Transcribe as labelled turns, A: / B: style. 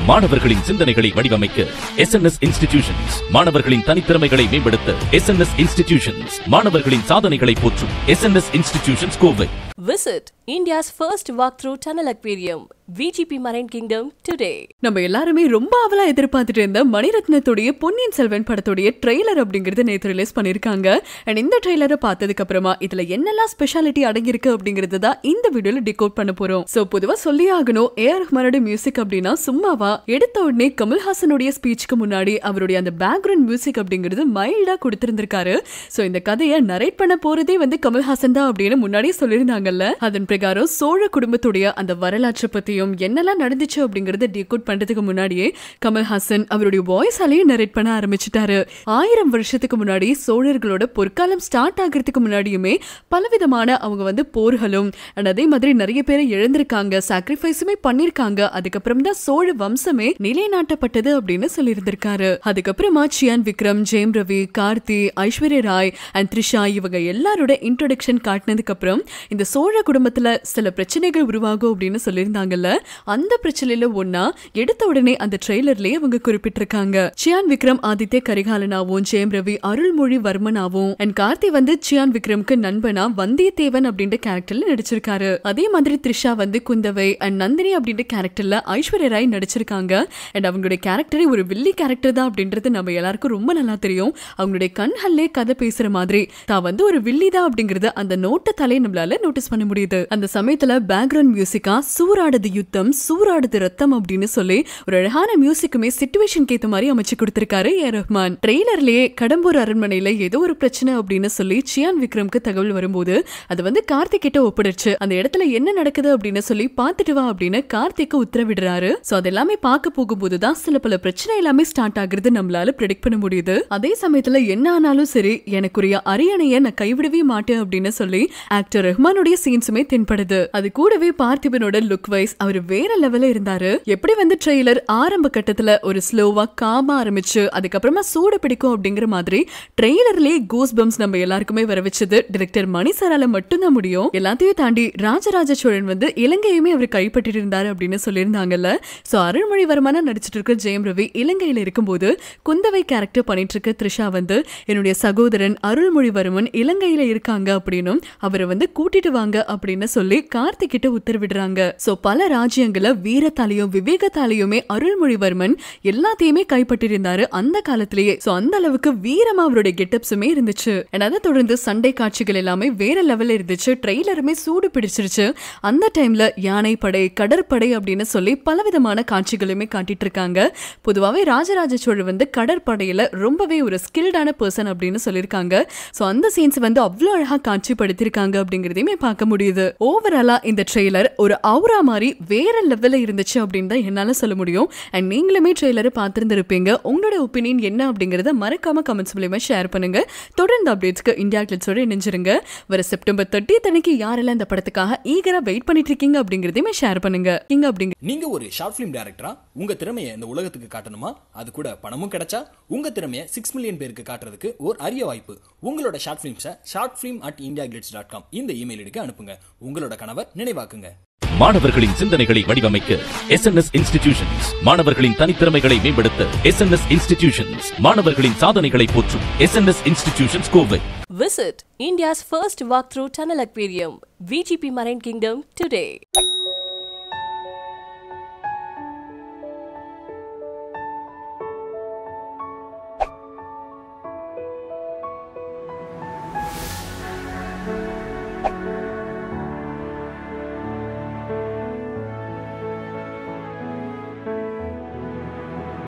A: மாணவர்களின் சிந்தனைகளை வடிவமைக்க எஸ் என் எஸ் இன்ஸ்டிடியூஷன்ஸ் மாணவர்களின் தனித்திறமைகளை மேம்படுத்த எஸ் என் எஸ் இன்ஸ்டிடியூஷன்ஸ் மாணவர்களின் சாதனைகளை போற்றும் S N S institutions Kovai
B: Visit India's first walkthrough tunnel aquarium, VGP Marine Kingdom, today.
C: நம்ம எல்லாருமே ரொம்ப அவலா எதிர்பார்த்துட்டு இருந்த மணிரத்னத்துடைய பொன்னியின் செல்வன் படத்துடைய ட்ரெய்லர் அப்படிங்கறத நேத்து ரிலீஸ் பண்ணிருக்காங்க அண்ட் இந்த ட்ரெய்லரை பார்த்ததுக்கு அப்புறமா இதுல என்னெல்லாம் ஸ்பெஷாலிட்டி அடங்கியிருக்கு அப்படிங்கறது தான் இந்த வீடியோல டிகோட் பண்ண போறோம் சோ பொதுவா சொல்லி ஆகணும் ஏஆர் ரஹ்மானோட மியூசிக் அப்படின்னா சும்மாவா எடுத்த உடனே கமல்ஹாசனுடைய ஸ்பீச்சுக்கு முன்னாடி அவருடைய அந்த பேக்ரவுண்ட் மியூசிக் அப்படிங்கிறது மைல்டா கொடுத்திருந்திருக்காரு சோ இந்த கதையை நரேட் பண்ண போறதே வந்து கமல்ஹாசன் தான் அப்படின்னு முன்னாடியே சொல்லியிருந்தாங்கல்ல அதன் பிரகாரம் சோழ குடும்பத்துடைய அந்த வரலாற்றை பத்தியும் என்னெல்லாம் நடந்துச்சு அப்படிங்கறத டிகோட் பண்றதுக்கு முன்னாடியே கமல்ஹாசன் அவருடைய வாய்ஸாலேயே நரேட் பண்ண ஆரம்பிச்சிட்டாரு ஆயிரம் வருஷத்துக்கு முன்னாடி சோழர்களோட பொற்காலம் ஸ்டார்ட் ஆகிறதுக்கு முன்னாடியுமே பலவிதமான அவங்க வந்து போர்களும் and அதே மாதிரி நிறைய பேரை இழந்திருக்காங்க சாக்ரிஃபைஸுமே பண்ணிருக்காங்க அதுக்கப்புறம் தான் சோழ வம்சமே நிலைநாட்டப்பட்டது அப்படின்னு சொல்லியிருந்திருக்காரு அதுக்கப்புறமா சியான் விக்ரம் ஜெயம் ரவி கார்த்தி ஐஸ்வர்யா ராய் அண்ட் த்ரிஷா இவங்க எல்லாரோட இன்ட்ரோடக்ஷன் காட்டினதுக்கு அப்புறம் இந்த சோழ குடும்பத்துல சில பிரச்சனைகள் உருவாகும் அப்படின்னு சொல்லியிருந்தாங்கல்ல அந்த பிரச்சனையில ஒன்னா எடுத்த உடனே அந்த ட்ரெய்லர்லயே அவங்க குறிப்பிட்டிருக்காங்க சியான் விக்ரம் ஆதித்ய கரிகாலனாவும் ஜெயம் ரவி அருள்மொழி வர்மனாவும் அண்ட் கார்த்தி வந்து சியான் விக்ரம்க்கு நண்பனா வந்தியத்தேவன் அப்படின்ற கேரக்டர்ல நடிச்சிருக்காரு அதே மாதிரி த்ரிஷா வந்து குந்தவை அண்ட் நந்தினி அப்படின்ற கேரக்டர்ல ஐஸ்வர்யா ராய் நடிச்சிருக்காங்க அண்ட் அவங்களுடைய கேரக்டரே ஒரு வில்லி கேரக்டர் தான் அப்படின்றது நம்ம எல்லாருக்கும் ரொம்ப நல்லா தெரியும் அவங்களுடைய கண்கள்லே கதை பேசுற மாதிரி தான் வந்து ஒரு வில்லி தான் அப்படிங்கறது அந்த நோட்ட தலை நம்மளால நோட்டீஸ் பண்ண முடியுது அந்த சமயத்துல பேக்ரவுண்ட் மியூசிக்கா சூறாடுது யுத்தம் சூறாடுது ரத்தம் அப்படின்னு சொல்லி ஒரு அழகான மியூசிக்குமே சிச்சுவேஷனுக்கு ஏத்த மாதிரி அமைச்சு கொடுத்திருக்காரு ஏ ரஹ்மான் ட்ரெய்லர்லயே கடம்பூர் அரண்மனையில ஏதோ ஒரு பிரச்சனை அப்படின்னு சொல்லி சியான் விக்ரம்க்கு தகவல் வரும்போது அது வந்து கார்த்திக் கிட்ட ஒப்படைச்சு அந்த இடத்துல என்ன நடக்குது அப்படின்னு சொல்லி பார்த்துட்டு வா அப்படின்னு கார்த்திக்கு உத்தரவிடுறாரு சோ அதெல்லாமே பார்க்க போகும்போது தான் சில பல பிரச்சனை எல்லாமே ஸ்டார்ட் ஆகுறது நம்மளால ப்ரெடிக்ட் பண்ண முடியுது அதே சமயத்துல என்ன ஆனாலும் சரி எனக்குரிய அரியணைய நான் கைவிடவே மாட்டேன் அப்படின்னு சொல்லி ஆக்டர் ரஹ்மானுடைய சீன்ஸுமே தென்படுது அது கூடவே பார்த்திபனோட லுக் வைஸ் அவர் வேற லெவல்ல இருந்தாரு எப்படி வந்து ட்ரெய்லர் ஆரம்ப கட்டத்துல ஒரு ஸ்லோவா காமா ஆரம்பிச்சு அதுக்கப்புறமா சூடு பிடிக்கும் அப்படிங்கிற மாதிரி ட்ரெய்லர்லயே கூஸ் பம்ஸ் நம்ம எல்லாருக்குமே வர வச்சது டிரெக்டர் மணி சாரால மட்டும்தான் முடியும் எல்லாத்தையும் தாண்டி ராஜராஜ சோழன் வந்து இலங்கையுமே அவர் கைப்பற்றிட்டு இருந்தாரு அப்படின்னு சொல்லியிருந்தாங்கல்ல சோ அருள்மொழிவர்மனா நடிச்சிட்டு இருக்க ஜெயம் ரவி இலங்கையில இருக்கும்போது குந்தவை கேரக்டர் பண்ணிட்டு இருக்க த்ரிஷா வந்து என்னுடைய சகோதரன் அருள்மொழிவர்மன் இலங்கையில இருக்காங்க அப்படின்னும் அவரை வந்து கூட்டிட்டு வாங்க அப்படின்னு சொல்லி கார்த்திக் கிட்ட உத்தரவிடுறாங்க சோ பல ராஜ்யங்கள வீரத்தாலையும் விவேகத்தாலையுமே அருள்மொழிவர்மன் எல்லாத்தையுமே கைப்பற்றிருந்தாரு அந்த காலத்திலேயே சோ அந்த அளவுக்கு வீரமா அவருடைய கெட்டப்ஸுமே இருந்துச்சு And அதை தொடர்ந்து சண்டை காட்சிகள் எல்லாமே வேற லெவல்ல இருந்துச்சு ட்ரெய்லருமே சூடு பிடிச்சிருச்சு அந்த டைம்ல யானை படை கடற்படை அப்படின்னு சொல்லி பலவிதமான காட்சிகளுமே காட்டிட்டு இருக்காங்க பொதுவாகவே ராஜராஜ சோழர் வந்து கடற்படையில ரொம்பவே ஒரு ஸ்கில்டான பர்சன் அப்படின்னு சொல்லியிருக்காங்க ஸோ அந்த சீன்ஸ் வந்து அவ்வளோ அழகா காட்சிப்படுத்திருக்காங்க அப்படிங்கிறதையுமே பார்க்க முடியுது ஓவராலா இந்த ட்ரெய்லர் ஒரு அவுரா மாதிரி வேற லெவல்ல இருந்துச்சு அப்படின்னு தான் என்னால சொல்ல முடியும் அண்ட் நீங்களுமே ட்ரெய்லரை பார்த்திருந்திருப்பீங்க உங்களோட ஒப்பீனியன் என்ன அப்படிங்கறத மறக்காம கமெண்ட்ஸ் மூலியமா ஷேர் பண்ணுங்க தொடர்ந்து அப்டேட்ஸ்க்கு இந்தியா கிளிட்ஸோட இணைஞ்சிருங்க வர செப்டம்பர் தேர்ட்டி அன்னைக்கு யாரெல்லாம் இந்த படத்துக்காக ஈகரா வெயிட் பண்ணிட்டு இருக்கீங்க அப்படிங்கறதையுமே ஷேர் பண்ணுங்க இங்க அப்படிங்க
D: நீங்க ஒரு ஷார்ட் பிலிம் டைரக்டரா உங்க திறமையை இந்த உலகத்துக்கு காட்டணுமா அது கூட பணமும் கிடைச்சா உங்க திறமையை சிக்ஸ் மில்லியன் பேருக்கு காட்டுறதுக்கு ஒரு அரிய வாய்ப்பு உங்களோட ஷார்ட் பிலிம்ஸை short film at India dot com இந்த இமெயில் ஐடிக்கு அனுப்புங்க உங்களோட கனவை நினைவாக்குங்க
A: மாணவர்களின் சிந்தனைகளை வடிவமைக்க எஸ் என் எஸ் இன்ஸ்டிடியூஷன்ஸ் மாணவர்களின் தனித்திறமைகளை மேம்படுத்த எஸ் என் எஸ் இன்ஸ்டிடியூஷன்ஸ் மாணவர்களின் சாதனைகளை போற்றும் S N S institutions Kovai
B: Visit India's first walkthrough tunnel aquarium, VGP Marine Kingdom, today.